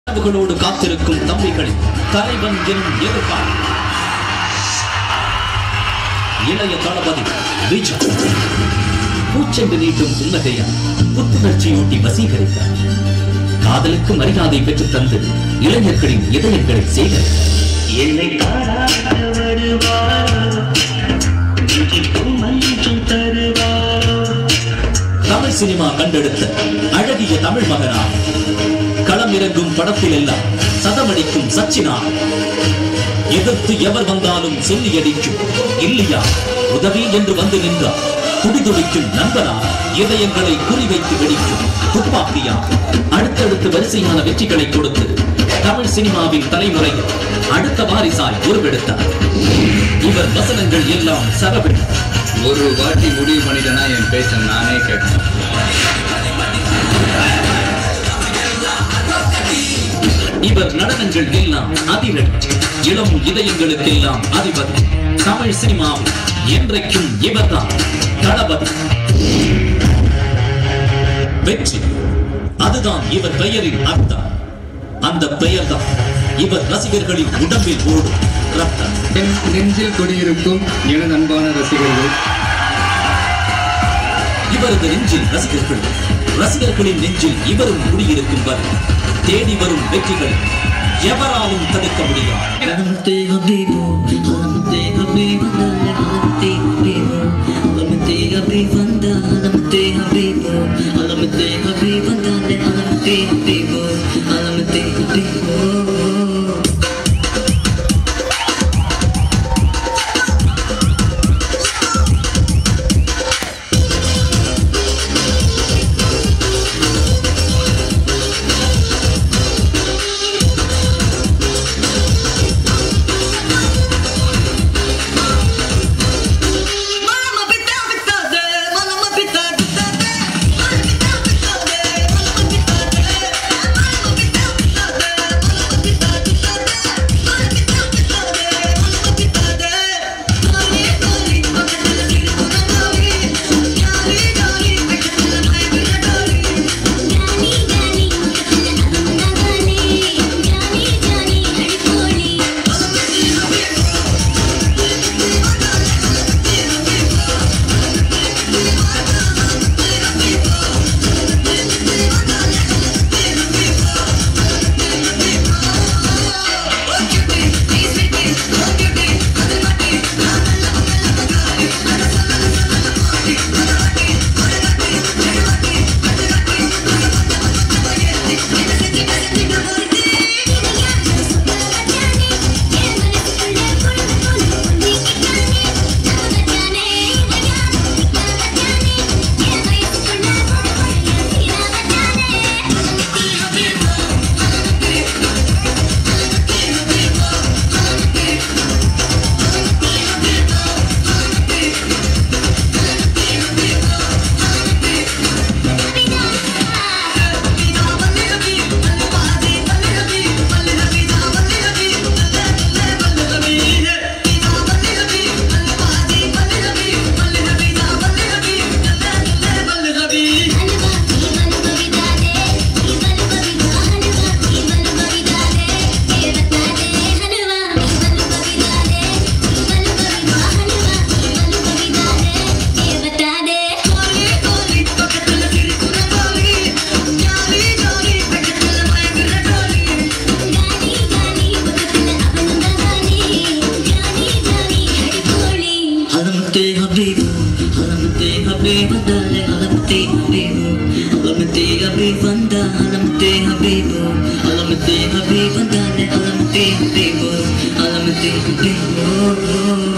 கனவுகளோடு காத்திருக்கும் தம்பிகளின் தலைவன் எனும் எதிர்பார்ப்பு இளைய தளபதி விஜய் பூச்செண்டு நீட்டும் புன்னகையால் புத்துணர்ச்சியூட்டி வசீகரித்தார் காதலுக்கு மரியாதை பெற்றுத் தந்து இளைஞர்களின் இதயங்களை சேகரித்தார் என்னை பாராட்ட வருவாரோ இதுக்கும் மன்றம் தருவாரோ தமிழ் சினிமா கண்டெடுத்த அழகிய தமிழ் மகனா களம் இறங்கும் படத்தில் எல்லாம் சதமடிக்கும் சச்சினா எதிர்த்து எவர் வந்தாலும் சொல்லி அடிக்கும் இல்லையா உதவி என்று வந்து நின்றார் துடிதுடிக்கும் நண்பனா இதயங்களை குறிவைத்து வெடிக்கும் துப்பாக்கியா அடுத்தடுத்து வரிசையான வெற்றிகளை கொடுத்து தமிழ் சினிமாவின் தலைமுறையில் அடுத்த வாரிசாய் உருவெடுத்தார் இவர் வசனங்கள் எல்லாம் சரவெடி ஒரு வாட்டி முடிவு பண்ணிட்டேன்னா என் பேச்ச நானே கேட்பேன் இவர் நடனங்கள் எல்லாம் அதிரடி இளம் இதயங்களுக்கெல்லாம் அதிபதி தமிழ் சினிமாவில் என்றைக்கும் இவர்தான் தளபதி வெற்றி அதுதான் இவர் பெயரின் அர்த்தம் அந்த பெயர்தான் இவர் ரசிகர்களின் உடம்பில் ஓடும் ரத்தம் என் நெஞ்சில் குடியிருக்கும் எனது அன்பான ரசிகர்கள் இவரது நெஞ்சில் ரசிகர்கள் ரசிகர்களின் நெஞ்சில் இவரும் குடியிருக்கும் வரை தேடி வரும் வெற்றிகள் எவராலும் தடுக்க முடியாது Alamante habibo, alamante habibo, dale alamante habibo, alamante habibo, alamante habibo, alamante habibo, dale alamante habibo, alamante habibo. Mama pita pita de, mama pita pita de, mama pita pita de, mama pita de, mama pita pita de, mama pita pita de, mama pita pita de, mama pita de. Dali dali, pakatla sirkuna dali, dali dali, pakatla mai bila dali. Johnny Johnny అందగానే Johnny Johnny అడిపోలి Alamante habibo, alamante habibo, dale alamante habibo, alamante habibo, anda alamante habibo, alamante habibo, dale alamante habibo, alamante habibo.